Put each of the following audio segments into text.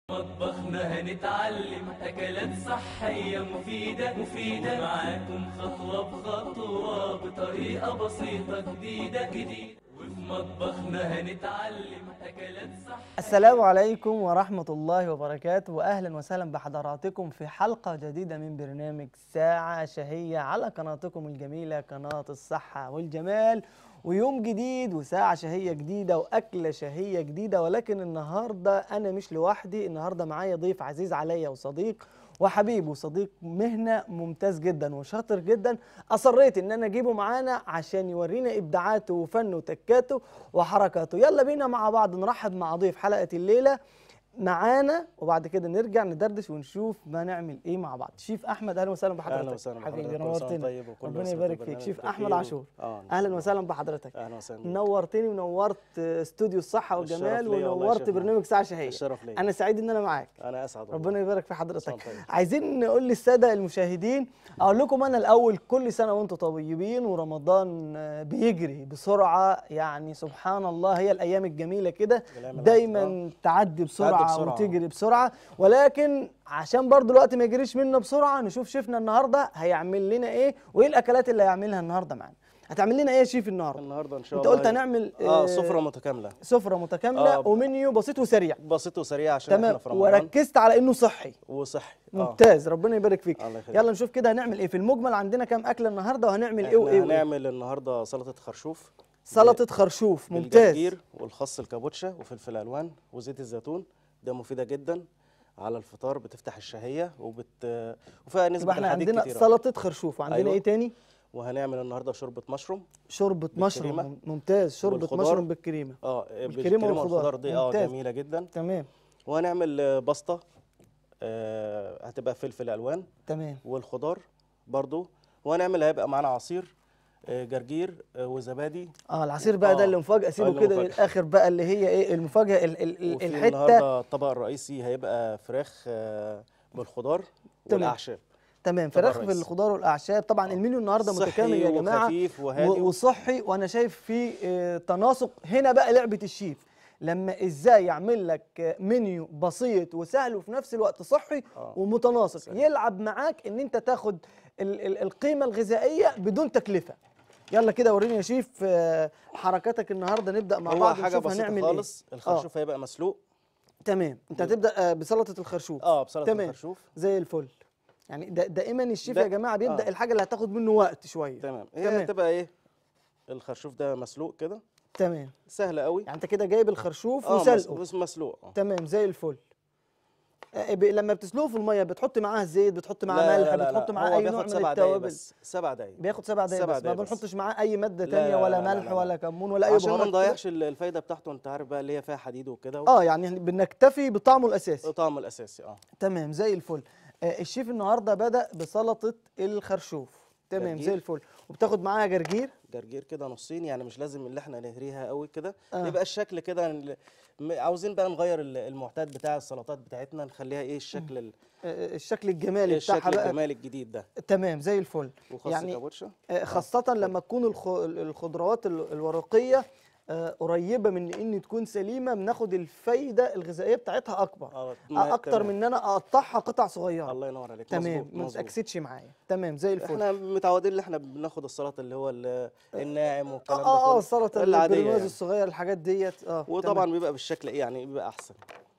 مطبخنا هنتعلم أكلات صحية مفيدة مفيدة معاكم خطوة بخطوة بطريقة بسيطة جديدة جديدة وفي مطبخنا هنتعلم أكلات صحية السلام عليكم ورحمة الله وبركاته وأهلا وسهلا بحضراتكم في حلقة جديدة من برنامج ساعة شهية على قناتكم الجميلة قناة الصحة والجمال ويوم جديد وساعة شهية جديدة وأكلة شهية جديدة ولكن النهاردة أنا مش لوحدي النهاردة معايا ضيف عزيز عليا وصديق وحبيب وصديق مهنة ممتاز جدا وشاطر جدا أصريت إن أنا أجيبه معانا عشان يورينا إبداعاته وفنه وتكاته وحركاته يلا بينا مع بعض نرحب مع ضيف حلقة الليلة معانا وبعد كده نرجع ندردش ونشوف ما نعمل ايه مع بعض شيف احمد اهلا وسهلا بحضرتك اهلا وسهلا حبيبي بحضرتك. كل سنة نورتني طيب وكل ربنا أسرة يبارك فيك البرنامج شيف بخير احمد و- عاشور آه، اهلا وسهلا بحضرتك اهلا وسهلا نورتني ونورت استوديو الصحه الشرف والجمال ليا والله يا ونورت شيخنا. برنامج ساعه شهيه الشرف ليا انا سعيد ان انا معاك انا اسعد والله. ربنا يبارك في سنة حضرتك طيب. عايزين نقول للساده المشاهدين اقول لكم انا الاول كل سنه وانتم طيبين ورمضان آه، بيجري بسرعه يعني سبحان الله هي الايام الجميله كده الأيام دايما تعدي بسرعه بسرعة. وتجري بسرعه ولكن عشان برضو الوقت ما يجريش منا بسرعه نشوف شيفنا النهارده هيعمل لنا ايه وايه الاكلات اللي هيعملها النهارده معانا هتعمل لنا ايه يا شيف النهارده النهارده ان شاء انت الله قلت هنعمل اه آه، سفره متكامله سفره متكامله آه. ومنيو بسيط وسريع بسيط وسريع عشان تمام احنا في رمضان وركزت على انه صحي وصحي آه. ممتاز ربنا يبارك فيك الله يخليك. يلا نشوف كده هنعمل ايه في المجمل عندنا كام اكله النهارده وهنعمل ايه احنا وايه وايه هنعمل النهارده سلطه خرشوف سلطه خرشوف ممتاز بالجرجير والخس الكابوتشا وفلفل الوان وزيت الزيتون ده مفيده جدا على الفطار بتفتح الشهيه وبت وفيها نسبه يبقى احنا الحديد عندنا كتيره سلطه خرشوف وعندنا أيوة. ايه تاني وهنعمل النهارده شوربه مشروم شوربه مشروم بالكريمة. مم- ممتاز شوربه والخضار. مشروم بالكريمه اه بالكريمة بالكريمه والخضار. والخضار دي اه ممتاز. جميله جدا تمام وهنعمل آه، بسطه آه هتبقى فلفل الوان تمام والخضار برضو وهنعمل هيبقى معانا عصير آه، جرجير آه، وزبادي اه العصير بقى ده آه. اللي مفاجاه سيبه اللي كده مفاجأة. للاخر بقى اللي هي ايه المفاجاه ال ال ال وفي الحته النهارده الطبق الرئيسي هيبقى فراخ آه، بالخضار تمام. والاعشاب تمام طبق فراخ الرئيسي. بالخضار والاعشاب طبعا آه. المنيو النهارده صحي متكامل يا جماعه وخفيف وهادي و- وصحي وانا شايف فيه آه، تناسق هنا بقى لعبه الشيف لما ازاي يعمل لك آه، منيو بسيط وسهل وفي نفس الوقت صحي آه. ومتناسق سهل. يلعب معاك ان انت تاخد ال ال القيمه الغذائيه بدون تكلفه يلا كده وريني يا شيف آه، حركاتك النهارده نبدا مع هو بعض حاجه ونشوف بسيطه هنعمل خالص ايه الخرشوف هيبقى مسلوق تمام انت هتبدا آه، بسلطه الخرشوف اه بسلطه تمام. الخرشوف زي الفل يعني دا دائما الشيف ده- يا جماعه بيبدا آه. الحاجه اللي هتاخد منه وقت شويه تمام هي تمام. هتبقى ايه الخرشوف ده مسلوق كده تمام سهل قوي يعني انت كده جايب الخرشوف اه مس- وسلقه بس مسلوق آه. تمام زي الفل آه، ب- لما بتسلقه في الميه بتحط معاه زيت بتحط معاه لا- ملح لا- لا- بتحط لا، معاه هو اي نوع بياخد من سبع دقايق التوابل بس سبع دقايق بياخد سبع دقايق سبع بس ما دقايق بس. بنحطش معاه اي ماده لا- تانية لا- ولا لا- لا- ملح لا. ولا كمون ولا اي عشان ما بهارات كده. نضيعش ال- الفايده بتاعته انت عارف بقى اللي هي فيها حديد وكده اه يعني بنكتفي بطعمه الاساسي طعمه الاساسي اه تمام زي الفل آه الشيف النهارده بدا بسلطه الخرشوف تمام زي جرجير. الفل وبتاخد معاها جرجير جرجير كده نصين يعني مش لازم اللي احنا نهريها قوي كده آه. يبقى الشكل كده ال- م- عاوزين بقى نغير ال- المعتاد بتاع السلطات بتاعتنا نخليها ايه الشكل ال- آه الشكل الجمالي بتاعها الشكل بقى الجمالي الجديد ده تمام زي الفل وخس يعني كابوتشا آه، خاصة لما تكون الخ- الخضروات ال- الورقية آه، قريبة من ان تكون سليمة بناخد الفايدة الغذائية بتاعتها اكبر اه آه، ما- اكتر تمام. من ان انا اقطعها قطع صغيرة الله ينور عليك تمام مظبوط ما مظبوط تاكسدش معايا تمام زي الفل احنا متعودين ان احنا بناخد السلطه اللي هو ال- الناعم والكلام ده اه اه كله السلطة العادية البرنواز يعني. الصغير الحاجات ديت اه وطبعا تمام. بيبقى بالشكل ايه يعني بيبقى احسن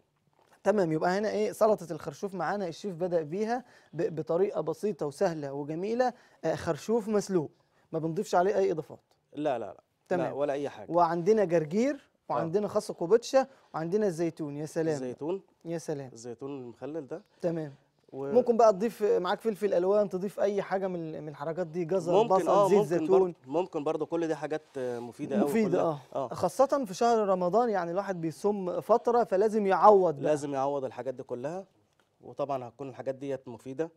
تمام يبقى هنا ايه سلطة الخرشوف معانا الشيف بدأ بيها ب- بطريقة بسيطة وسهلة وجميلة آه، خرشوف مسلوق ما بنضيفش عليه اي اضافات لا لا لا تمام. لا ولا اي حاجه وعندنا جرجير وعندنا خس كوبتشا وعندنا الزيتون يا سلام الزيتون يا سلام الزيتون المخلل ده تمام و... ممكن بقى تضيف معاك فلفل الوان تضيف اي حاجه من من الحاجات دي جزر ممكن بصل اه زيت ممكن زيتون برضه ممكن برضه كل دي حاجات آه، مفيده قوي مفيده كلها. اه خاصه في شهر رمضان يعني الواحد بيصوم فتره فلازم يعوض بقى. لازم يعوض الحاجات دي كلها وطبعا هتكون الحاجات ديت مفيده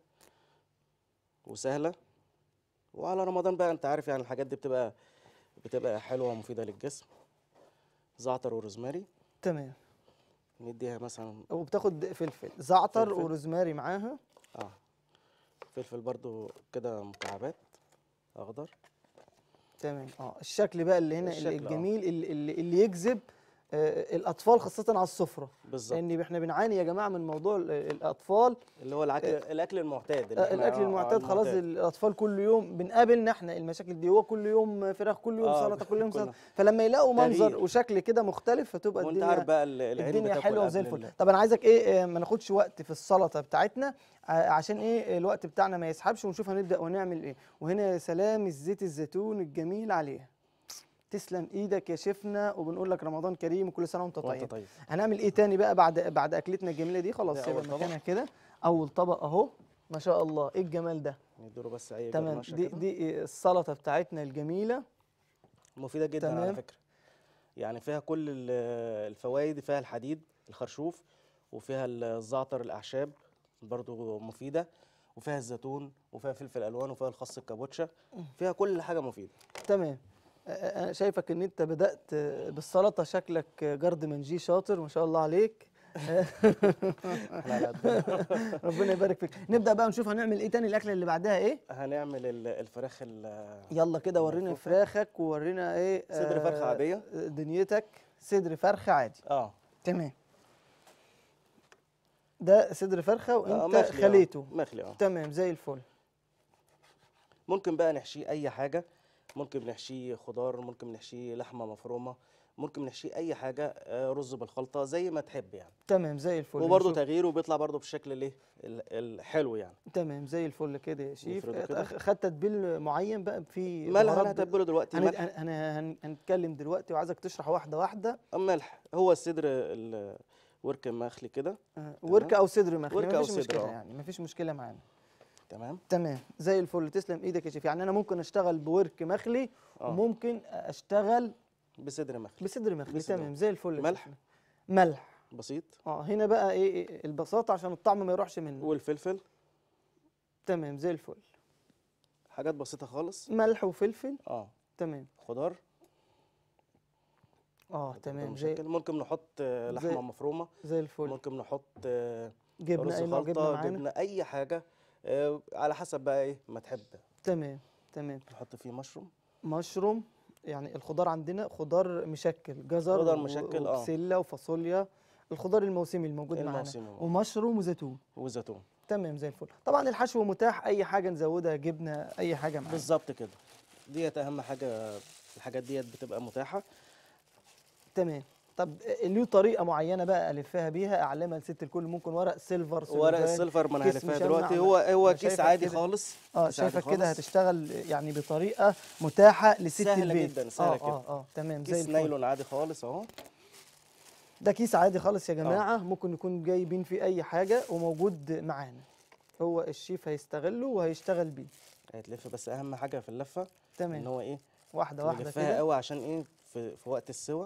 وسهله وعلى رمضان بقى انت عارف يعني الحاجات دي بتبقى بتبقى حلوه ومفيده للجسم زعتر وروزماري تمام نديها مثلا وبتاخد فلفل زعتر فلفل. وروزماري معاها اه فلفل برضو كده مكعبات اخضر تمام اه الشكل بقى اللي هنا الشكل، آه. الجميل اللي, اللي, اللي يجذب آه، الاطفال خاصه على السفره بالظبط لان احنا بنعاني يا جماعه من موضوع ال- الاطفال اللي هو الاكل الاكل المعتاد اللي آه، إحنا- الاكل آه، المعتاد خلاص الاطفال كل يوم بنقابلنا احنا المشاكل دي هو كل يوم فراخ كل يوم آه، سلطه كل يوم كنا- سلطه فلما يلاقوا منظر تغيير. وشكل كده مختلف فتبقى وانت الدنيا عارف بقى ال- العين الدنيا بتاكل حلوه وزي قبل الفل ال- طب انا عايزك ايه آه، ما ناخدش وقت في السلطه بتاعتنا ع- عشان ايه الوقت بتاعنا ما يسحبش ونشوف هنبدا ونعمل ايه وهنا يا سلام الزيت الزيتون الجميل عليها تسلم ايدك يا شيفنا وبنقول لك رمضان كريم وكل سنه وانت وانت طيب طيب هنعمل ايه تاني بقى بعد بعد اكلتنا الجميله دي خلاص ده سيبها أول طبق. مكانها كده اول طبق اهو ما شاء الله ايه الجمال ده نديله بس اي تمام جرنشة دي كده. دي إيه السلطه بتاعتنا الجميله مفيده جدا تمام. على فكره يعني فيها كل ال- الفوائد فيها الحديد الخرشوف وفيها الزعتر الاعشاب برضو مفيده وفيها الزيتون وفيها فلفل الوان وفيها الخس الكابوتشا فيها كل حاجه مفيده تمام أ- أ- انا شايفك ان انت بدات بالسلطه شكلك جرد منجي شاطر ما شاء الله عليك احنا على قدنا. ربنا يبارك فيك نبدا بقى نشوف هنعمل ايه تاني الاكله اللي بعدها ايه هنعمل ال- الفراخ ال- يلا كده ورينا ملفوفة. فراخك وورينا ايه صدر فرخة آه، عادية. دنيتك صدر فرخه عادي اه تمام ده صدر فرخه آه، وانت مخلي، آه. خليته مخلي اه تمام زي الفل ممكن بقى نحشيه اي حاجه ممكن نحشيه خضار ممكن نحشيه لحمه مفرومه ممكن نحشيه اي حاجه آه، رز بالخلطه زي ما تحب يعني تمام زي الفل وبرضه نشوف. تغييره بيطلع برضه بالشكل الايه ال- الحلو يعني تمام زي الفل كده يا شيف نفرده كده. أخ- خدت تتبيل معين بقى في ملح بهارات انا هتبله دلوقتي هن... ملح هن... هن... هن... هنتكلم دلوقتي وعايزك تشرح واحده واحده ملح هو الصدر الورك مخلي كده آه، ورك او صدر مخلي ورك أو مفيش صدر، مشكله آه. يعني مفيش مشكله معانا تمام تمام زي الفل تسلم ايدك يا شيف يعني انا ممكن اشتغل بورك مخلي آه. وممكن اشتغل بصدر مخلي بصدر مخلي بصدر تمام زي الفل يا ملح. شيف. ملح بسيط اه هنا بقى ايه, إيه البساطه عشان الطعم ما يروحش منه والفلفل تمام زي الفل حاجات بسيطه خالص ملح وفلفل اه تمام خضار اه تمام زي مشكل ممكن نحط آه، زي- لحمه مفرومه زي الفل ممكن نحط آه، جبنه رز اي نوع جبنه خلطه معانا جبنه اي حاجه آه، على حسب بقى ايه ما تحب تمام تمام نحط فيه مشروم مشروم يعني الخضار عندنا خضار مشكل جزر خضار و- مشكل، آه. وبسله وفاصوليا الخضار الموسمي الموجود معانا الموسمي آه. ومشروم وزيتون وزيتون تمام زي الفل طبعا الحشو متاح اي حاجه نزودها جبنه اي حاجه معانا بالظبط كده ديت اهم حاجه الحاجات ديت بتبقى متاحه تمام طب له طريقه معينه بقى الفها بيها اعلمها لست الكل ممكن ورق سيلفر ورق سلوفان، السيلفر ما انا كيس هلفها مشمع دلوقتي ما- هو هو أنا كيس شايفك عادي كده. خالص اه كيس عادي شايفك كده خالص. هتشتغل يعني بطريقه متاحه لست سهلة البيت جداً، سهلة اه كده. اه اه تمام زي كيس الفل نايلون عادي خالص اهو ده كيس عادي خالص يا جماعه ممكن نكون جايبين فيه اي حاجه وموجود معانا هو الشيف هيستغله وهيشتغل بيه هيتلف بس اهم حاجه في اللفه ان تمام هو ايه واحده واحده نلفها كده قوي عشان ايه في, في وقت السوى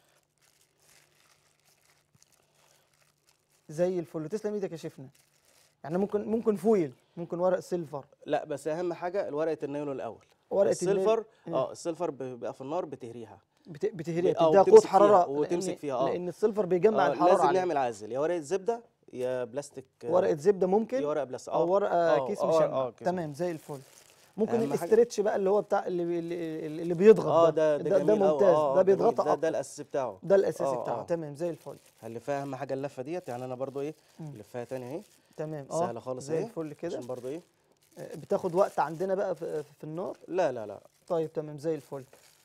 زي الفل تسلم ايدك يا شيفنا يعني ممكن ممكن فويل ممكن ورق سيلفر لا بس اهم حاجه ورقه النايلون الاول ورقه السيلفر النيل- اه السيلفر بيبقى في النار بتهريها بت- بتهريها آه، بتديها قوه وتمسك فيها، حراره وتمسك لأن- فيها، آه. لان السيلفر بيجمع آه الحراره لازم عليه. نعمل عازل يا ورقه زبده يا بلاستيك آه، ورقه زبده ممكن يا ورقه بلاستيك او ورقه آه، كيس آه، مشمع آه، كيس تمام زي الفل ممكن أهم حاجة- الاسترتش بقى اللي هو بتاع اللي بي- اللي, اللي بيضغط اه ده ده, ده, جميل أوي، ممتاز آه، ده جميل. بيضغطها ده, أكتر. ده الاساس بتاعه ده الاساسي آه، بتاعه آه. تمام زي الفل هنلفها اهم حاجه اللفه ديت يعني انا برضو ايه مم. لفها تاني اهي تمام اه سهله خالص زي اهي الفل كده عشان برضو ايه آه، بتاخد وقت عندنا بقى في, في النار لا لا لا طيب تمام زي الفل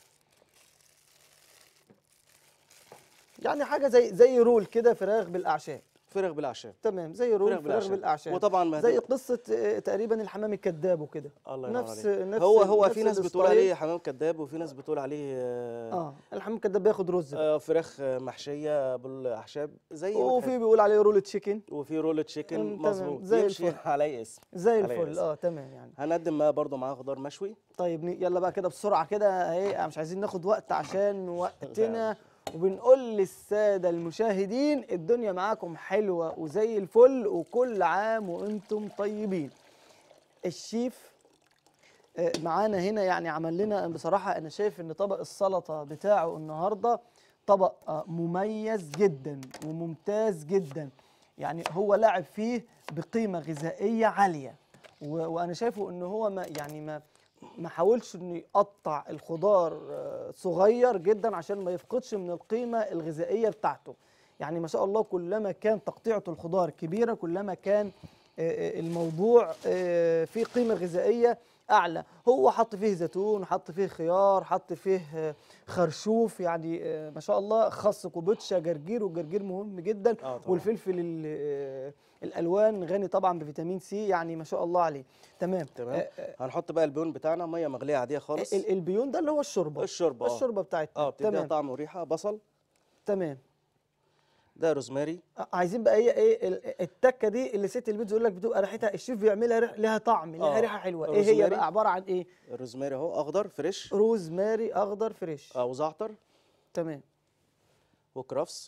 يعني حاجه زي زي رول كده فراخ بالاعشاب فراخ بالاعشاب تمام زي رول فراخ فراخ بالأعشاب. بالاعشاب وطبعا ما زي هتبقى- قصه آه، تقريبا الحمام الكذاب وكده الله ينور نفس عليك. نفس هو هو نفس في ناس بتقول الستايل. عليه حمام كذاب وفي ناس بتقول عليه آه اه الحمام الكذاب بياخد رز بقى. آه فراخ آه، محشيه بالاعشاب زي ما وفي تحب. بيقول عليه رول تشيكن وفي رول تشيكن مم، تمام، مظبوط زي يمشي الفل. على اي اسم زي على الفل اسم. اه تمام يعني هنقدم معاه برضو معاه خضار مشوي طيب ن- يلا بقى كده بسرعه كده اهي مش عايزين ناخد وقت عشان وقتنا وبنقول للساده المشاهدين الدنيا معاكم حلوه وزي الفل وكل عام وانتم طيبين الشيف آه، معانا هنا يعني عمل لنا بصراحه انا شايف ان طبق السلطه بتاعه النهارده طبق آه، مميز جدا وممتاز جدا يعني هو لعب فيه بقيمه غذائيه عاليه و- وانا شايفه ان هو ما يعني ما ما حاولش انه يقطع الخضار آه، صغير جدا عشان ما يفقدش من القيمه الغذائيه بتاعته يعني ما شاء الله كلما كان تقطيعه الخضار كبيره كلما كان آه، آه، الموضوع آه، فيه قيمه غذائيه اعلى هو حط فيه زيتون حط فيه خيار حط فيه آه، خرشوف يعني آه، ما شاء الله خس كوبوتشا جرجير والجرجير مهم جدا آه طبعاً. والفلفل ال- آه، الالوان غني طبعا بفيتامين سي يعني ما شاء الله عليه تمام تمام آه، آه، هنحط بقى البيون بتاعنا ميه مغليه عاديه خالص ال- البيون ده اللي هو الشوربه الشوربه اه الشوربه بتاعتنا اه بتديها تمام طعم وريحه بصل تمام ده روزماري آه، عايزين بقى ايه ايه ال- التكه دي اللي ست البيت يقول لك بتبقى ريحتها الشيف بيعملها ريح لها طعم لها آه، ريحه حلوه ايه هي روزماري. بقى عباره عن ايه الروزماري اهو اخضر فريش روزماري اخضر فريش اه وزعتر تمام وكرفس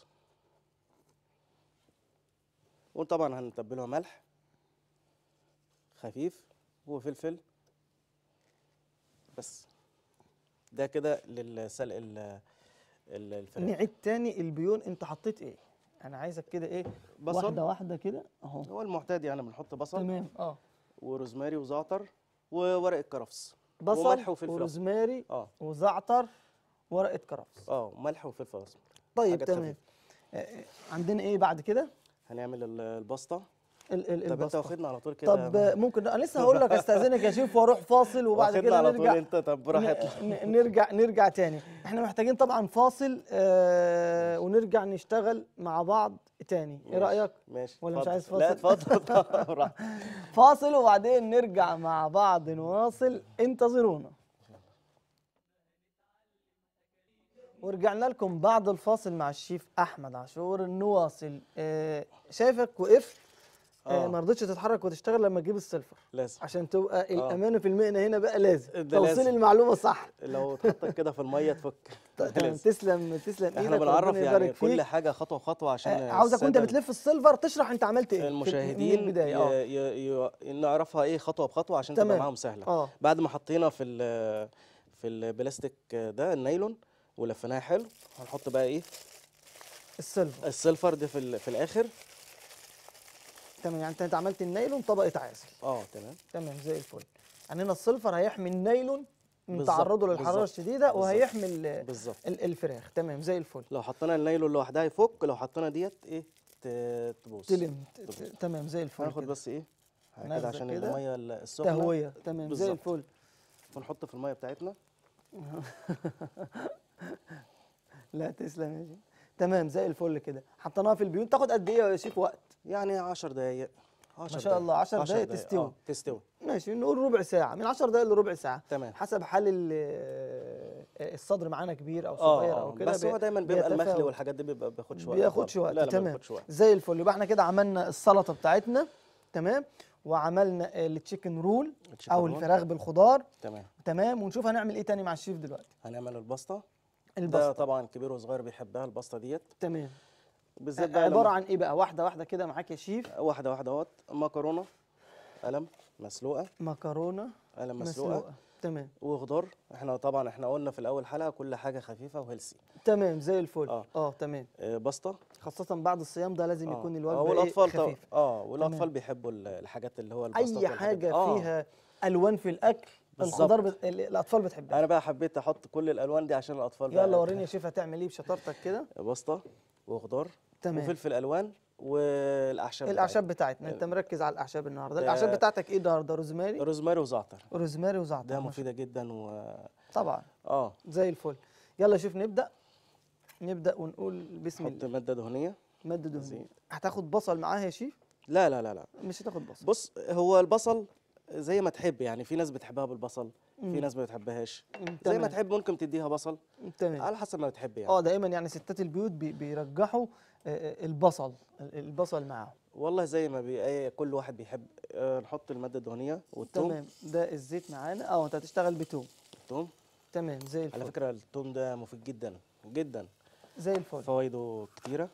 وطبعا هنتبلها ملح خفيف وفلفل بس ده كده للسلق ال- ال- الفراخ نعيد تاني البيون انت حطيت ايه انا عايزك كده ايه بصل. واحده واحده كده اهو هو المعتاد يعني بنحط بصل تمام اه وروزماري وزعتر وورق الكرفس بصل وملح وفلفل أسمر. وروزماري اه وزعتر ورقه كرفس اه ملح وفلفل اسمر طيب حاجات تمام خفيفة. آه، آه، عندنا ايه بعد كده هنعمل ال- الباستا ال ال طب انت الباستا واخدنا على طول كده طب آه، ممكن انا لسه هقول لك استاذنك يا شيف واروح فاصل وبعد واخدنا كده على طول نرجع انت طب براحتك ن- ن- نرجع نرجع تاني احنا محتاجين طبعا فاصل آه ونرجع نشتغل مع بعض تاني ايه ماشي، رايك ماشي ولا مش اتفضل. عايز لا فاصل؟ اتفضل براحتك. فاصل وبعدين نرجع مع بعض نواصل انتظرونا ورجعنا لكم بعد الفاصل مع الشيف احمد عاشور نواصل آه شايفك وقفت آه آه. ما رضيتش تتحرك وتشتغل لما تجيب السلفر لازم عشان تبقى الامانه في المهنه هنا بقى لازم ده توصيل لازم. المعلومه صح لو اتحطت كده في الميه تفك تمام لازم. تسلم تسلم احنا ايدك بنعرف ربنا يعني يبارك كل فيك. حاجه خطوه خطوه عشان آه، عاوزك وانت السادة بتلف السيلفر تشرح انت عملت ايه في- من المشاهدين البدايه اه ي... ي... ي... نعرفها ايه خطوه بخطوه عشان تمام. تبقى معاهم سهله اه بعد ما حطينا في ال... في البلاستيك ده النايلون ولفيناها حلو هنحط بقى ايه السيلفر السيلفر ده في ال... في الاخر تمام يعني انت انت عملت النايلون طبقه عازل اه تمام تمام زي الفل يعني هنا السيلفر هيحمي النيلون من بالظبط، تعرضه للحراره بالظبط، الشديده بالظبط. وهيحمي ال- بالظبط ال- الفراخ تمام زي الفل لو حطينا النايلون لوحدها يفك لو حطينا ديت ايه ت- تبوظ تلم ت- ت- تمام زي الفل هناخد كده. بس ايه حاجة نغزة كده عشان كده. الميه ال- السخنه تهويه تمام زي بالظبط. الفل ونحط في الميه بتاعتنا لا تسلم يا شيخ تمام زي الفل كده حطيناها في البيوت تاخد قد ايه يا شيف وقت يعني 10 دقايق 10 ما شاء الله، 10 دقايق تستوي. اه تستوي ماشي نقول ربع ساعه من 10 دقائق لربع ساعه تمام حسب حال ال- الصدر معانا كبير او اه صغير او اه كده بس بي- هو دايما بيبقى المخلي بيتفاوت. والحاجات دي بيبقى بياخدش وقت بياخدش خالص. وقت لا لا ما تمام بياخدش وقت زي الفل يبقى احنا كده عملنا السلطه بتاعتنا تمام وعملنا التشيكن رول التشيكن او رول. الفراخ بالخضار تمام تمام ونشوف هنعمل ايه تاني مع الشيف دلوقتي هنعمل الباستا ده الباستا طبعا كبير وصغير بيحبها الباستا ديت تمام بالذات بقى عباره لما- عن ايه بقى واحده واحده كده معاك يا شيف واحده واحده اهوت مكرونه قلم مسلوقه مكرونه قلم مسلوقه, مسلوقه تمام وخضار احنا طبعا احنا قلنا في الاول حلقه كل حاجه خفيفه وهيلسي تمام زي الفل آه. اه تمام آه باستا خاصه بعد الصيام ده لازم آه. يكون آه، الوجبه والاطفال ايه طبعا خفيفه اه والاطفال تمام. بيحبوا ال- الحاجات اللي هو الباستا اي والحاجات دي. حاجه آه. فيها الوان في الاكل بالظبط. الخضار بت... ال- الاطفال بتحبها انا بقى حبيت احط كل الالوان دي عشان الاطفال بقى يلا وريني يا شيف هتعمل ايه بشطارتك كده باستا وخضار تمام. وفلفل الوان والاعشاب الاعشاب بتاعتنا انت مركز على الاعشاب النهارده الاعشاب آه. بتاعتك ايه النهارده روزماري بتاعتنا. روزماري وزعتر روزماري وزعتر ده ما شاء- مفيده جدا و طبعا اه زي الفل يلا شوف نبدا نبدا ونقول بسم حط الله ماده دهنيه مد دهنيه زين. هتاخد بصل معاها يا شيف لا لا لا لا مش هتاخد بصل بص هو البصل زي ما تحب يعني في ناس بتحبها بالبصل مم. في ناس ما بتحبهاش مم، زي تمام. ما تحب ممكن تديها بصل تمام على حسب ما بتحب يعني اه دايما يعني ستات البيوت بي بيرجحوا آه، آه، البصل ال- البصل معاهم والله زي ما بي... أي كل واحد بيحب آه نحط الماده الدهنيه والثوم تمام ده الزيت معانا اه انت هتشتغل بتوم الثوم تمام زي على الفل فكره الثوم ده مفيد جدا جدا زي الفل فوائده كتيره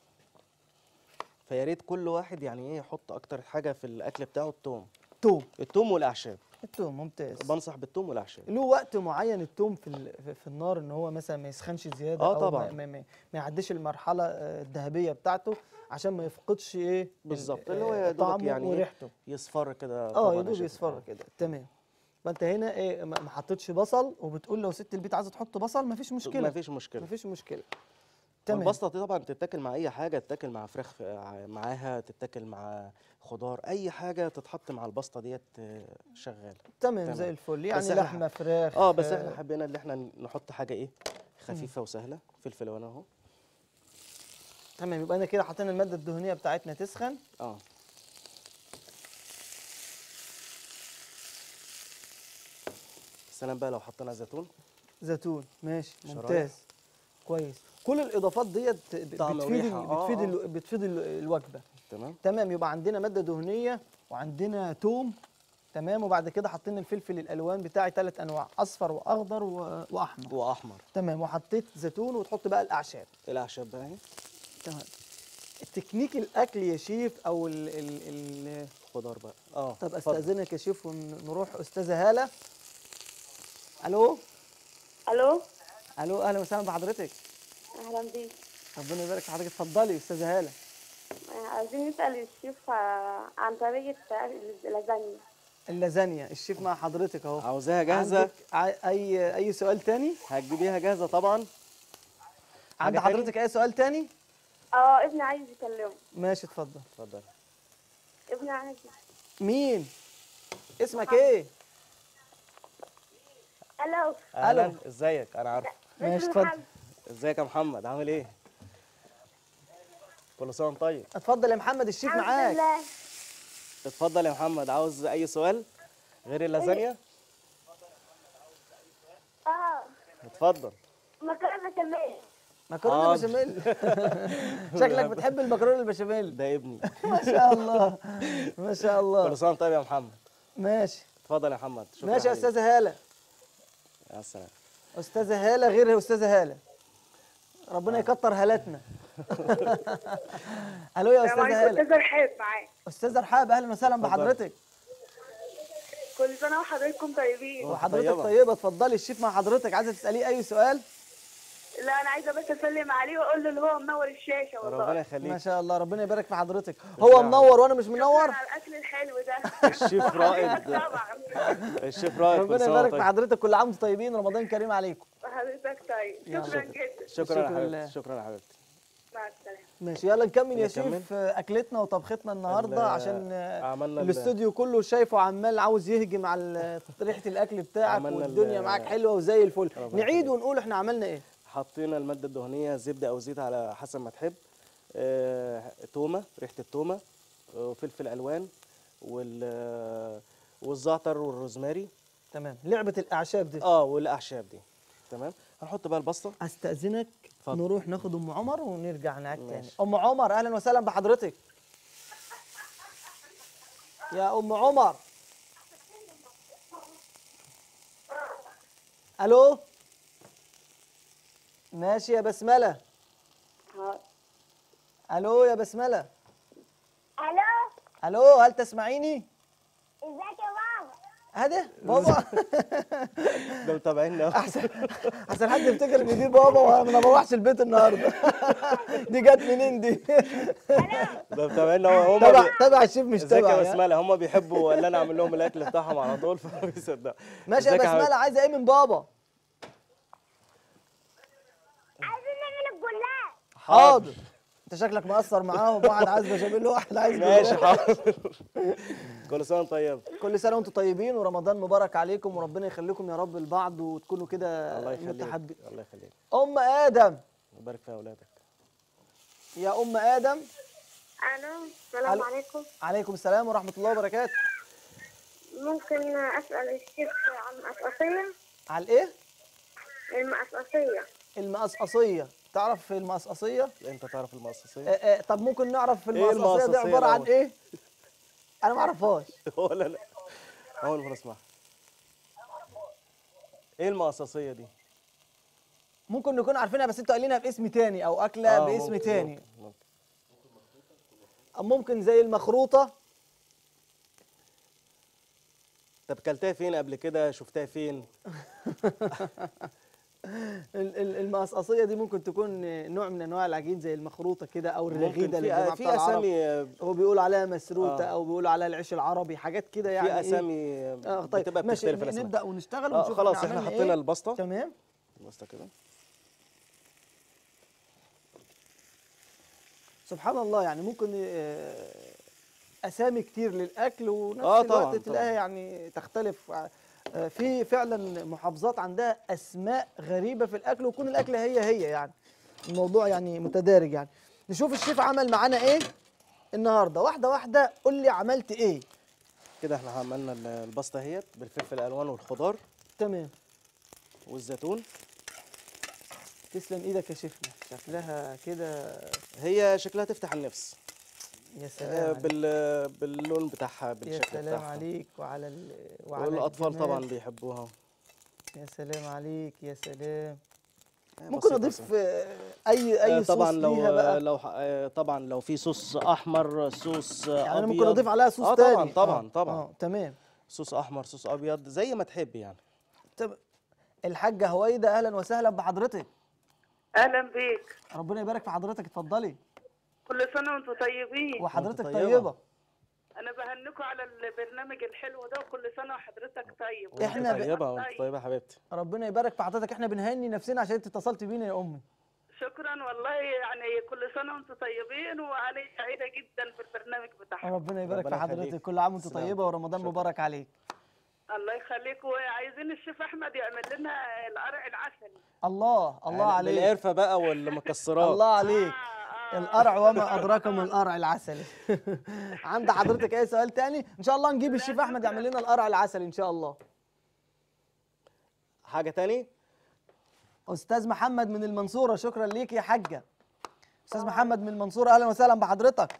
فيا ريت كل واحد يعني ايه يحط اكتر حاجه في الاكل بتاعه الثوم توم الثوم والاعشاب التوم ممتاز بنصح بالثوم والاعشاب له وقت معين التوم في ال- في- في النار ان هو مثلا ما يسخنش زياده آه او طبعاً. ما, ما, ما, ما يعديش المرحله آه، الذهبيه بتاعته عشان ما يفقدش ايه ال- بالظبط، آه، اللي هو يا دوبك طعمه يعني إيه، وريحته يصفر كده اه طبعاً يا دوب شيف. يصفر كده تمام فانت هنا ايه ما ما حطيتش بصل وبتقول لو ست البيت عايزه تحط بصل مفيش مشكله مفيش مشكله مفيش مشكله تمام والبسطه دي طبعا تتاكل مع اي حاجه تتاكل مع فراخ آه، معاها تتاكل مع خضار اي حاجه تتحط مع البسطه ديت آه، شغاله تمام تمام. زي الفل بس يعني إحنا- لحمه فراخ اه بس احنا حبينا ان احنا نحط حاجه ايه خفيفه وسهله فلفل الوان اهو تمام يبقى انا كده حطينا الماده الدهنيه بتاعتنا تسخن اه سلام بقى لو حطينا زيتون زيتون ماشي شرايح. ممتاز كويس كل الاضافات ديت ب- طعم بتفيد وريحة. ال- آه، بتفيد آه. ال- بتفيد ال- الوجبه تمام تمام يبقى عندنا ماده دهنيه وعندنا توم تمام وبعد كده حطينا الفلفل الالوان بتاعي ثلاث انواع اصفر واخضر و- واحمر واحمر تمام وحطيت زيتون وتحط بقى الاعشاب الاعشاب بقى اهي تمام التكنيك الاكل يا شيف او ال ال ال خضار بقى اه طب اتفضل. استاذنك يا شيف ونروح استاذه هاله الو الو الو اهلا وسهلا بحضرتك اهلا بيك ربنا يبارك في حضرتك اتفضلي استاذه هاله آه، عايزين نسال الشيف آه، عن طريقه اللازانيا اللازانيا الشيف مع حضرتك اهو عاوزاها جاهزه عندك ع- اي اي سؤال تاني هتجيبيها جاهزه طبعا عند حاجة تاني؟ حضرتك اي سؤال تاني اه ابني عايز يكلمه ماشي اتفضل اتفضل ابني عايز مين اسمك ايه الو اهلا ازيك انا عارف ماشي اسمي اتفضل محمد. ازيك يا محمد عامل ايه كل سنه وانت طيب اتفضل يا محمد الشيف الحمد معاك لله اتفضل يا محمد عاوز اي سؤال غير اللازانيا اه اتفضل مكرونه بشاميل مكرونه حاضر. بشاميل شكلك بتحب المكرونه البشاميل ده ابني ما شاء الله ما شاء الله كل سنه وانت طيب يا محمد ماشي اتفضل يا محمد شكرا ماشي يا حبيبي. استاذه هاله يا السلام استاذه هاله غير استاذه هاله ربنا يكتر هالاتنا الو يا استاذه هاله استاذ رحاب معاك استاذه رحاب اهلا وسهلا اتفضل. بحضرتك كل سنه وحضراتكم طيبين وحضرتك طيبة. طيبه اتفضلي الشيف مع حضرتك عايزه تساليه اي سؤال لا انا عايزه بس اسلم عليه واقول له اللي هو منور الشاشه ربنا والله ما يخليك شاء الله ربنا يبارك في حضرتك هو منور وانا مش منور شكراً على الاكل الحلو ده الشيف رائد طبعا الشيف رائد كل ربنا سنه يبارك وانت في طيب حضرتك كل عام وانتم طيبين رمضان كريم عليكم حضرتك طيب يلا. شكرا جدا شكرا يا شكرا لله. حبيبتي شكرا يا حبيبتي مع السلامه ماشي يلا نكمل يا نكمل؟ شيف آه، اكلتنا وطبختنا النهارده ال- عشان آه، عملنا ال- الاستوديو كله شايفه عمال عاوز يهجم على ال- ريحه الاكل بتاعك عملنا ال- والدنيا معاك حلوه وزي الفل ربنا نعيد يخليك. ونقول احنا عملنا ايه حطينا الماده الدهنيه زبده او زيت على حسب ما تحب آه، تومه ريحه التومه وفلفل الوان وال آه، والزعتر والروزماري تمام لعبه الاعشاب دي اه والاعشاب دي تمام هنحط بقى البسطه استاذنك اتفضل. نروح ناخد ام عمر ونرجع معاك تاني ماشي. ام عمر اهلا وسهلا بحضرتك يا ام عمر الو ماشي يا بسمله الو يا بسمله الو الو هل تسمعيني ازيك يا بابا هذا بابا ده متابعينا احسن احسن حد يفتكر ان دي بابا وانا ما بروحش البيت النهارده دي جت منين دي ده متابعينا هم تبع بي... تبع الشيف مش ازيك تبع يا يعني. بسمله هم بيحبوا اللي انا اعمل لهم الاكل بتاعهم على طول فبيصدقوا ماشي يا ازيك حبيبتي؟ بسمله عايزه ايه من بابا عايزين نعمل الجلاش حاضر انت شكلك مقصر معاهم واحد عايز بشاميل وواحد عايز ماشي جلاش. حاضر كل سنه وانت طيب كل سنه وانتم طيبين ورمضان مبارك عليكم وربنا يخليكم يا رب لبعض وتكونوا كده الله يخليك متحب الله يخليك ام ادم ويبارك في اولادك يا ام ادم الو السلام ألو. عليكم عليكم السلام ورحمه الله وبركاته ممكن اسال الشيخ عن المقصقصيه على الايه المقصقصيه المقصقصيه تعرف المقصقصيه انت تعرف المؤسسيه آه، آه، طب ممكن نعرف إيه المقصقصيه دي المقصقصية عباره عن الأول؟ ايه انا ما اعرفهاش ولا لا اول مره اسمعها ايه المقصصيه دي ممكن نكون عارفينها بس انتوا قايلينها باسم تاني او اكله آه، باسم ممكن- تاني ممكن- ممكن. أو ممكن زي المخروطه طب كلتها فين قبل كده شفتها فين ال- ال- المقصقصيه دي ممكن تكون نوع من انواع العجين زي المخروطه كده او ممكن الرغيده اللي في الجماعه في بتاع العرب اسامي آه، هو بيقولوا عليها مسروته آه. او بيقولوا عليها العيش العربي حاجات كده يعني في إيه؟ اسامي اه طيب بتبقى ماشي بتختلف الاسماء نبدا ونشتغل اه ونشوف خلاص احنا عملنا حطينا إيه. البسطه تمام البسطه كده سبحان الله يعني ممكن آه، اسامي كتير للاكل ونفس آه، الوقت طبعاً، تلاقيها طبعاً. يعني تختلف آه، في فعلا محافظات عندها اسماء غريبه في الاكل ويكون الاكل هي هي يعني الموضوع يعني متدارج يعني نشوف الشيف عمل معانا ايه النهارده واحده واحده قول لي عملت ايه كده احنا عملنا ال- البسطه اهيت بالفلفل الالوان والخضار تمام والزيتون تسلم ايدك يا شيفنا شكلها كده هي شكلها تفتح النفس يا آه، سلام عليك. بال باللون بتاعها يا بالشكل سلام بتاعها عليك وعلى ال... وعلى والاطفال الجمال. طبعا بيحبوها يا سلام عليك يا سلام آه، ممكن بسيطة اضيف بسيطة. آه، اي اي آه، طبعا صوص لو ليها بقى لو ح- آه، طبعا لو في صوص احمر صوص آه، يعني انا ممكن أبيض. اضيف عليها صوص اه تاني طبعا طبعا آه، طبعا اه تمام صوص احمر صوص ابيض زي ما تحب يعني طب الحاجه هويده اهلا وسهلا بحضرتك اهلا بيك ربنا يبارك في حضرتك اتفضلي كل سنه وانتم طيبين وحضرتك طيبة. طيبه انا بهنكم على البرنامج الحلو ده وكل سنه وحضرتك طيب وانت إحنا ب- طيبه وانت طيبه يا حبيبتي ربنا يبارك في حضرتك احنا بنهني نفسنا عشان انت اتصلت بينا يا امي شكرا والله يعني كل سنه وانتم طيبين وانا سعيده جدا بالبرنامج بتاعكم ربنا يبارك في ربنا حضرتك يخليك. كل عام وانت تسلم. طيبه ورمضان شكرا. مبارك عليك الله يخليك وعايزين الشيف احمد يعمل لنا القرع العسلي الله الله يعني عليك بالقرفه بقى والمكسرات الله عليك آه، آه. القرع وما ادراك ما القرع العسلي عند حضرتك اي سؤال تاني ان شاء الله نجيب الشيف احمد يعمل لنا القرع العسلي ان شاء الله حاجه تاني استاذ محمد من المنصوره شكرا ليك يا حاجه استاذ محمد من المنصوره اهلا وسهلا بحضرتك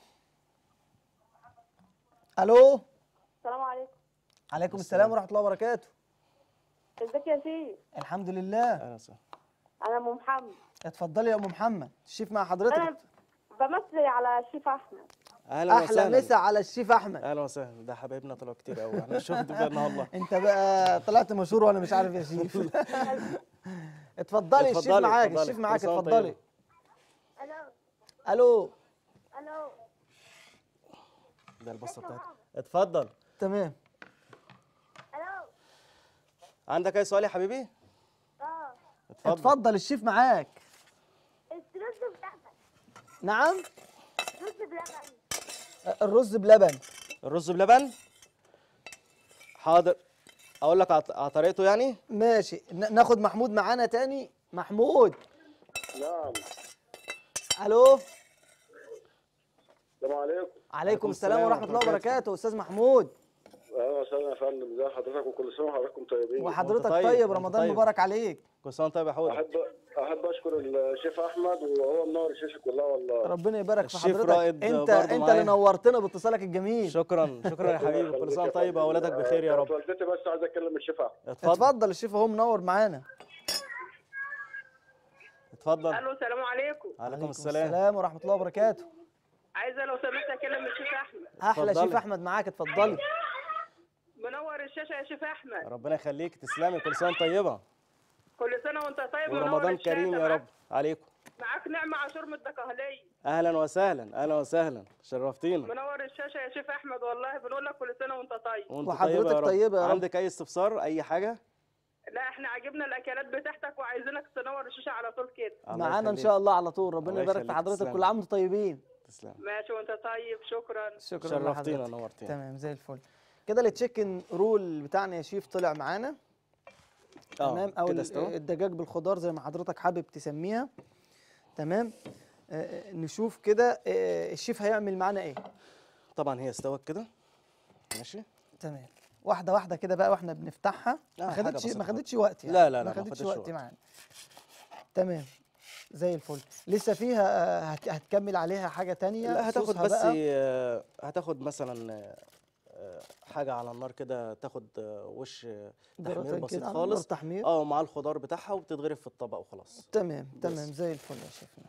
الو السلام عليكم عليكم السلام ورحمه الله وبركاته ازيك يا شيف الحمد لله اهلا وسهلا انا ام محمد اتفضلي يا ام محمد الشيف مع حضرتك انا بمثل على الشيف احمد اهلا احلى وسهلا مسا على الشيف احمد اهلا وسهلا ده حبايبنا طلعوا كتير قوي احنا شفت بالنا والله انت بقى طلعت مشهور وانا مش عارف يا شيف اتفضلي الشيف اتفضلي، معاك اتفضلي. الشيف معاك كل سنة وانت اتفضلي الو الو الو ده البصه بتاعتك اتفضل تمام الو عندك اي سؤال يا حبيبي اه اتفضل اتفضل الشيف معاك الرز بلبن نعم رز بلبن الرز بلبن الرز بلبن حاضر اقول لك على على طريقته يعني ماشي ن- ناخد محمود معانا تاني محمود نعم الو السلام عليكم عليكم السلام ورحمه الله وبركاته استاذ محمود اهلا وسهلا يا فندم ازي حضرتك وكل سنه وحضراتكم طيبين وحضرتك طيب، طيب وانت رمضان طيب. مبارك عليك كل سنه وانت طيب يا حوده احب احب اشكر الشيف احمد وهو منور الشاشه كلها والله ربنا يبارك في الشيف حضرتك رائد انت برضه انت معايا. اللي نورتنا باتصالك الجميل شكرا شكرا يا حبيبي كل سنه وانت طيب واولادك بخير يا رب والدتي بس عايز اكلم الشيف احمد اتفضل اتفضل الشيف اهو منور معانا اتفضل الو السلام عليكم عليكم السلام السلام ورحمه الله وبركاته عايزه لو سمحت اكلم الشيف احمد احلى اتفضلي. شيف احمد معاك اتفضلي منور الشاشه يا شيف احمد ربنا يخليك تسلمي كل سنه وانت طيبه كل سنه وانت طيب منور ورمضان الشاشة. كريم يا معاك- رب عليكم معاك نعمه عاشور من الدقهليه اهلا وسهلا اهلا وسهلا شرفتينا منور الشاشه يا شيف احمد والله بنقول لك كل سنه وانت طيب وانت وحضرتك طيبه يا رب طيبة يا رب. عندك اي استفسار اي حاجه لا احنا عاجبنا الاكلات بتاعتك وعايزينك تنور الشاشه على طول كده الله معانا ان يخليك. شاء الله على طول ربنا الله يبارك في يخليك، حضرتك تسلم. كل عام وانتم طيبين تسلم ماشي وانت طيب شكرا شكرا شرفتينا لحضرتك. نورتينا تمام زي الفل كده التشيكن رول بتاعنا يا شيف طلع معانا تمام او كده ال- استوى الدجاج بالخضار زي ما حضرتك حابب تسميها تمام آه، نشوف كده آه، الشيف هيعمل معانا ايه طبعا هي استوت كده ماشي تمام واحده واحده كده بقى واحنا بنفتحها آه، ما حاجة خدتش ما بسيطة. خدتش وقت يعني لا، لا، لا، ما ما خدتش خدتش وقت وقت. معانا تمام زي الفل لسه فيها آه، هت- هتكمل عليها حاجه تانية لا هتاخد صوصها بس بقى. آه، هتاخد مثلا آه، آه، حاجه على النار كده تاخد آه، وش آه، تحمير جراتين بسيط كده على النار خالص تحمير اه مع الخضار بتاعها وبتتغرف في الطبق وخلاص تمام بس. تمام زي الفل يا شيفنا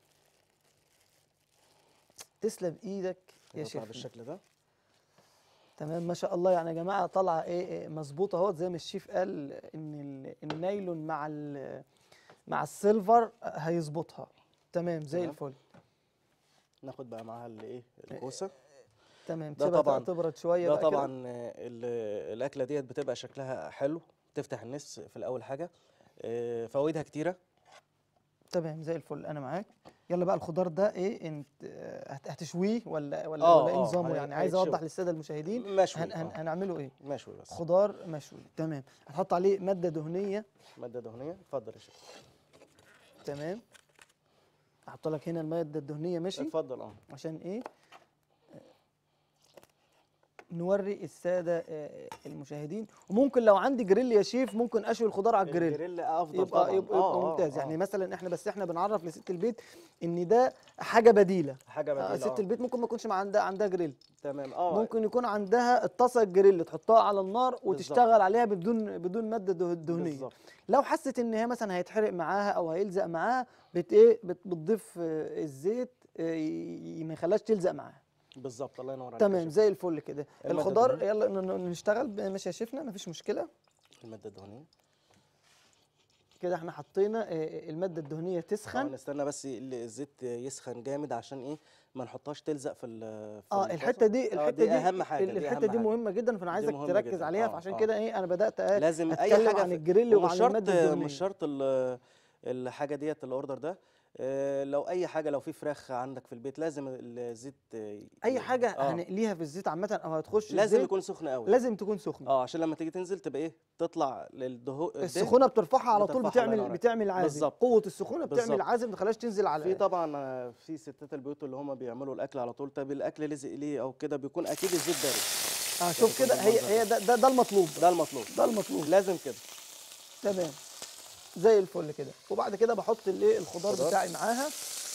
تسلم ايدك يا هتطلع شيخ بالشكل ده تمام ما شاء الله يعني يا جماعه طالعه ايه إيه مظبوطه اهوت زي ما الشيف قال ان ال- النايلون مع ال- مع السيلفر هيظبطها تمام زي تمام. الفل ناخد بقى معاها الايه الكوسه تمام ده تسيبها طبعا تبرد شويه ده بقى كده. طبعا آه، ال- الاكله ديت بتبقى شكلها حلو تفتح النفس في الاول حاجه آه، فوائدها كتيره تمام زي الفل انا معاك يلا بقى الخضار ده ايه انت آه، هت- هتشويه ولا ولا آه، ولا ايه آه، نظامه هي- يعني عايز هيتشوي. اوضح للساده المشاهدين مشوي هن هن آه، هنعمله ايه مشوي بس خضار مشوي تمام هتحط عليه ماده دهنيه ماده دهنيه اتفضل يا شيخ تمام احط لك هنا الماده الدهنيه ماشي اتفضل اه عشان ايه آه، نوري الساده آه، المشاهدين وممكن لو عندي جريل يا شيف ممكن اشوي الخضار على الجريل الجريل افضل يبقى طبعا يبقى, آه، يبقى آه، ممتاز آه. يعني مثلا احنا بس احنا بنعرف لست البيت ان ده حاجه بديله حاجه آه، بديله ست آه. البيت ممكن ما يكونش مع عندها عندها جريل تمام اه ممكن يكون عندها الطاسه الجريل تحطها على النار وتشتغل عليها بدون بدون ماده ده- دهنيه بالظبط لو حست ان هي مثلا هيتحرق معاها او هيلزق معاها بت ايه بت- بتضيف آه، الزيت آه، ي- ما يخليهاش تلزق معاها بالظبط الله ينور عليك يا تمام شيخ. زي الفل كده المادة الخضار الدهنية. يلا ن- ن- نشتغل ب- ماشي يا شيفنا مفيش مشكله الماده الدهنيه كده احنا حطينا آه، الماده الدهنيه آه، تسخن نستنى بس ال- الزيت يسخن جامد عشان ايه ما نحطهاش تلزق في ال في اه الطاسة. الحته دي آه، الحته دي دي اهم حاجه ال- دي الحته أهم دي حاجة. مهمه جدا فانا عايزك مهمة تركز جداً. عليها آه، فعشان آه. كده ايه انا بدات آه، لازم اي اتكلم حاجه عن في- الجريل وعن ومش شرط الماده الدهنيه مش شرط ال- الحاجه ديت الاوردر ده آه، لو اي حاجه لو في فراخ عندك في البيت لازم الزيت آه، اي حاجه آه. هنقليها في الزيت عامه او هتخش لازم الزيت يكون سخن قوي لازم تكون سخنه اه عشان لما تيجي تنزل تبقى ايه تطلع للدهو الدهن. السخونه بترفعها على طول بترفعها، الله بتعمل ينور عليك. بتعمل عازم بالظبط. قوه السخونه بتعمل بالظبط. عازم ما تخليهاش تنزل على في طبعا آه، في ستات البيوت اللي هم بيعملوا الاكل على طول طب الاكل لزق ليه او كده بيكون اكيد الزيت بارد اه شوف كده هي هي ده, ده ده المطلوب ده المطلوب ده المطلوب لازم كده تمام زي الفل كده وبعد كده بحط الايه الخضار خضار. بتاعي معاها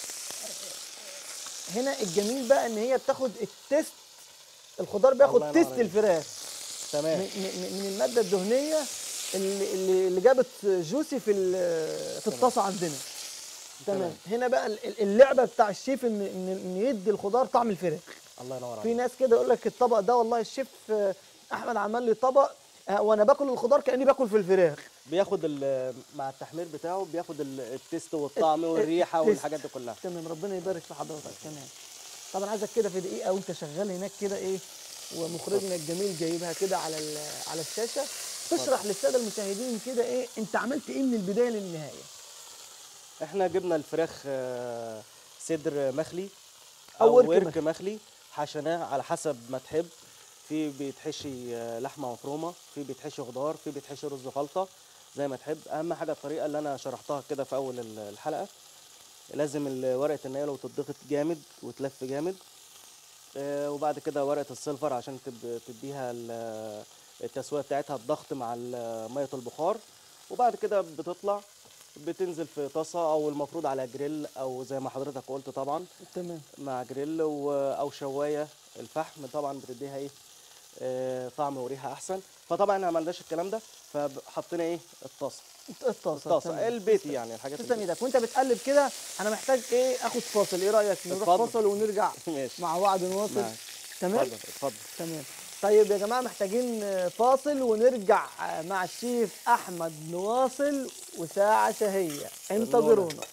هنا الجميل بقى ان هي بتاخد التيست الخضار الله بياخد ينور تيست عليك. الفراخ تمام من, من من الماده الدهنيه اللي اللي, اللي جابت جوسي في ال- في الطاسه عندنا تمام تمام. هنا بقى ال- اللعبه بتاع الشيف ان ان إن يدي الخضار طعم الفراخ الله ينور في عليك ناس كده يقول لك الطبق ده والله الشيف آه، احمد عمل لي طبق آه، وانا باكل الخضار كاني باكل في الفراخ بياخد ال- مع التحمير بتاعه بياخد ال- التيست والطعم الت- والريحه التيست. والحاجات دي كلها تمام ربنا يبارك في حضرتك تمام طبعا عايزك كده في دقيقه وانت شغال هناك كده ايه ومخرجنا الجميل جايبها كده على ال- على الشاشه تشرح للساده المشاهدين كده ايه انت عملت ايه من البدايه للنهايه احنا جبنا الفراخ آه، صدر مخلي أو او ورك ورك مخلي. مخلي حشناه على حسب ما تحب في بيتحشي آه، لحمه مفرومه في بيتحشي خضار في بيتحشي رز خلطه زي ما تحب اهم حاجه الطريقه اللي انا شرحتها كده في اول ال- الحلقه لازم ال- ورقه النايلون تضغط جامد وتلف جامد آه، وبعد كده ورقه السيلفر عشان تب- تديها ال- التسويه بتاعتها الضغط مع ال- ميه البخار وبعد كده بتطلع بتنزل في طاسه او المفروض على جريل او زي ما حضرتك قلت طبعا تمام مع جريل و- او شوايه الفحم طبعا بتديها ايه آه، طعم وريحه احسن فطبعا احنا ما عندناش الكلام ده فحطينا ايه الطاسه الطاسه الطاسه تمام. البيتي يعني الحاجات تسلم البيتي. ايدك وانت بتقلب كده انا محتاج ايه اخد فاصل ايه رايك نروح اتفضل. فاصل ونرجع ماشي مع بعض نواصل معاك. تمام اتفضل اتفضل تمام طيب يا جماعه محتاجين آه، فاصل ونرجع آه، مع الشيف احمد نواصل وساعه شهيه انتظرونا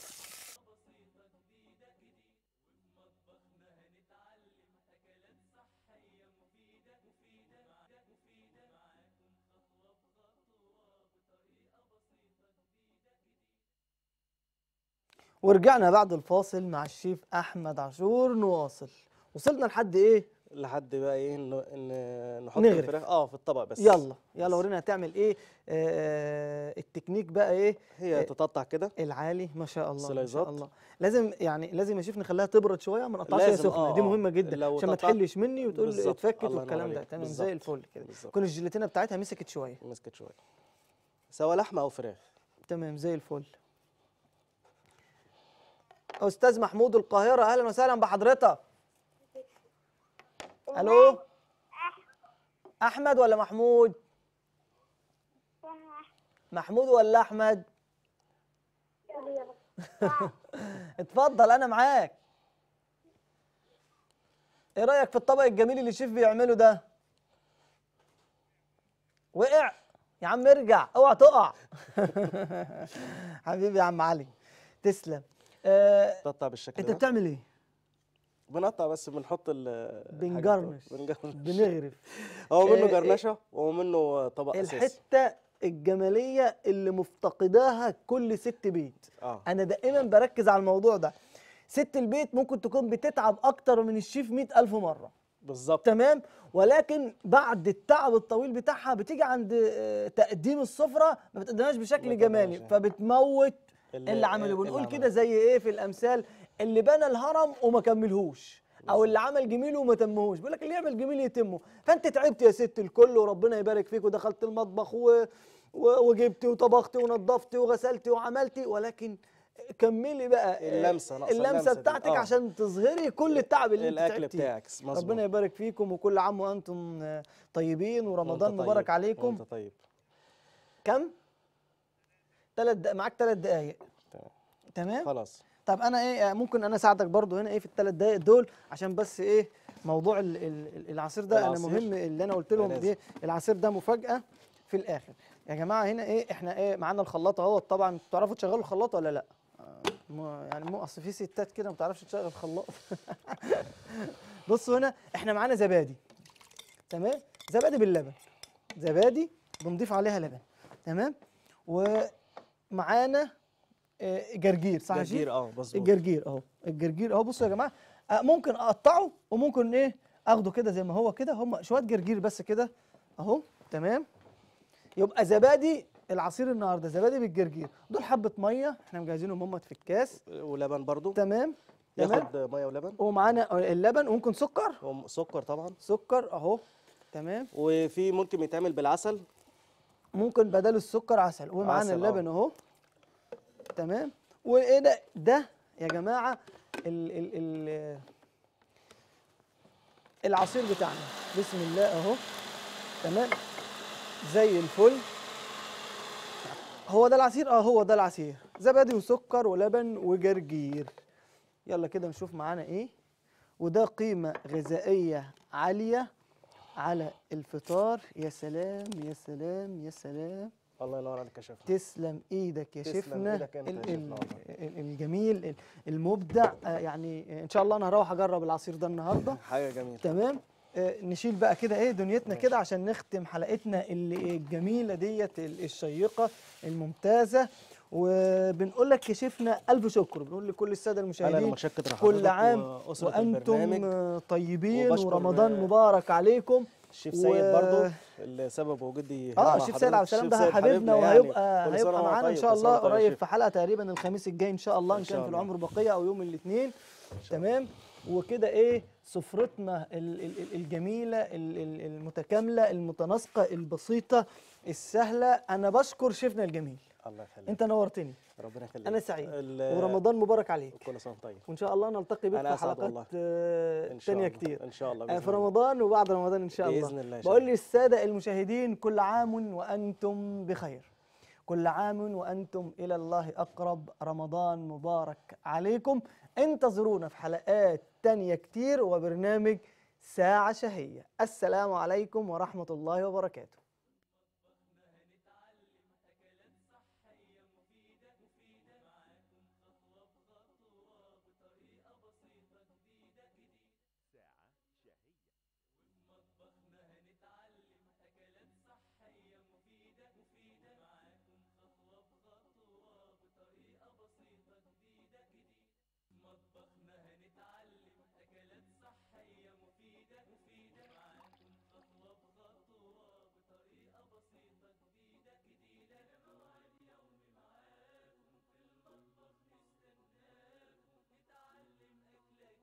ورجعنا بعد الفاصل مع الشيف احمد عاشور نواصل وصلنا لحد ايه لحد بقى ايه ان إن نحط نغرف. الفراخ اه في الطبق بس يلا يلا ورينا هتعمل ايه آه التكنيك بقى ايه هي تتقطع كده العالي ما شاء الله ما سلايزات. شاء الله لازم يعني لازم اشوف نخليها تبرد شويه ما نقطعش هي لازم، سخنه آه، دي آه. مهمه جدا لو عشان ما تقطعت- تحلش مني وتقول بالظبط. اتفكت الله ينور والكلام ده عليك. تمام زي بالظبط. الفل كده بالظبط. تكون الجيلاتينه بتاعتها مسكت شويه مسكت شويه سواء لحمه او فراخ تمام زي الفل استاذ محمود القاهره اهلا وسهلا بحضرتك الو احمد ولا محمود محمود ولا احمد اتفضل انا معاك ايه رايك في الطبق الجميل اللي الشيف بيعمله ده وقع يا عم ارجع اوعى تقع حبيبي يا عم علي تسلم آه تقطع بالشكل انت ده بتعمل ايه بنقطع بس بنحط ال بنجرنش بنجرنش بنغرف هو منه آه، جرنشه وهو منه طبق اساسي الحته الجماليه اللي مفتقداها كل ست بيت اه انا دائما بركز على الموضوع ده ست البيت ممكن تكون بتتعب اكتر من الشيف مئة ألف مرة بالظبط تمام ولكن بعد التعب الطويل بتاعها بتيجي عند آه، تقديم السفرة ما بتقدمهاش بشكل ما جمالي بتقدمهاش. فبتموت اللي- اللي عمله اللي بنقول عمله. كده زي ايه في الامثال اللي بنى الهرم وما كملهوش او اللي عمل جميل وما تمهوش بيقول لك اللي يعمل جميل يتمه فانت تعبت يا ست الكل وربنا يبارك فيك ودخلت المطبخ و... و... وجبتي وطبختي ونظفتي وغسلتي وعملتي ولكن كملي بقى اللمسة، ناقصة اللمسه اللمسة دي. بتاعتك آه. عشان تظهري كل التعب اللي انت الاكل تعبتيه بتاعك مظبوط ربنا يبارك فيكم وكل عام وانتم آه، طيبين ورمضان وأنت مبارك طيب. عليكم وانت طيب كم ثلاث دق... معاك ثلاث دقايق تمام. تمام خلاص طب انا ايه آه، ممكن انا اساعدك برضو هنا ايه في الثلاث دقايق دول عشان بس ايه موضوع ال- ال- العصير ده انا العصير. مهم اللي انا قلت ده لهم لازم. دي العصير ده مفاجاه في الاخر يا جماعه هنا ايه احنا ايه معانا الخلاط اهوت طبعا انتوا تعرفوا تشغلوا الخلاط ولا لا آه، مو- يعني مو اصل في ستات كده ما بتعرفش تشغل خلاط بصوا هنا احنا معانا زبادي تمام زبادي باللبن زبادي بنضيف عليها لبن تمام ومعانا آه، جرجير صح يا شيف؟ جرجير اه مظبوط الجرجير اهو الجرجير اهو بصوا يا جماعه آه، ممكن اقطعه وممكن ايه اخده كده زي ما هو كده هم شويه جرجير بس كده اهو تمام يبقى زبادي العصير النهارده زبادي بالجرجير دول حبه ميه احنا مجهزينهم هم في الكاس ولبن برضو تمام تمام ياخد ميه ولبن ومعانا اللبن وممكن سكر وسكر طبعا سكر اهو تمام وفي ممكن يتعمل بالعسل ممكن بدل السكر عسل ومعانا عسل، اللبن اهو تمام وايه ده ده يا جماعه ال ال ال العصير بتاعنا بسم الله اهو تمام زي الفل هو ده العصير اه هو ده العصير زبادي وسكر ولبن وجرجير يلا كده نشوف معانا ايه وده قيمة غذائية عالية على الفطار يا سلام يا سلام يا سلام الله ينور عليك يا شيخ تسلم ايدك يا تسلم شيفنا إيدك أنت يا ال- شيفنا ال- ال- الجميل ال- المبدع آه، يعني ان شاء الله انا هروح اجرب العصير ده النهارده حاجه جميله تمام آه، نشيل بقى كده ايه دنيتنا كده عشان نختم حلقتنا اللي الجميله ديت ال- الشيقه الممتازه وبنقول لك يا شيفنا الف شكر بنقول لكل الساده انا المشاهدين المتشكر كل عام وأسرة وانتم البرنامج. آه، طيبين وبشكر، ورمضان آه، مبارك عليكم الشيف و- سيد برضو اللي سبب وجودي هنا اه مع الشيف سيد حضرتك. عبد السلام الشيف ده سيد حبيبنا يعني. وهيبقى كل سنة هيبقى وهو معانا ان طيب، شاء كل سنة الله وهو طيب يا قريب شيف. في حلقه تقريبا الخميس الجاي ان شاء الله ان إن كان شاء في الله. العمر بقيه او يوم الاثنين تمام وكده ايه سفرتنا ال- ال- ال- الجميله ال- ال- المتكامله المتناسقه البسيطه السهله انا بشكر شيفنا الجميل الله يخليك انت نورتني ربنا يخليك انا سعيد ال- ورمضان مبارك عليك كل سنه وأنت طيب وان شاء الله نلتقي بك أنا في أسعد حلقات والله. آه، ان شاء تانية الله كتير ان شاء الله آه، بإذن في الله. رمضان وبعد رمضان ان شاء الله بإذن الله يا بقول شباب. للساده المشاهدين كل عام وانتم بخير كل عام وانتم الى الله اقرب رمضان مبارك عليكم انتظرونا في حلقات تانية كتير وبرنامج ساعة شهية السلام عليكم ورحمة الله وبركاته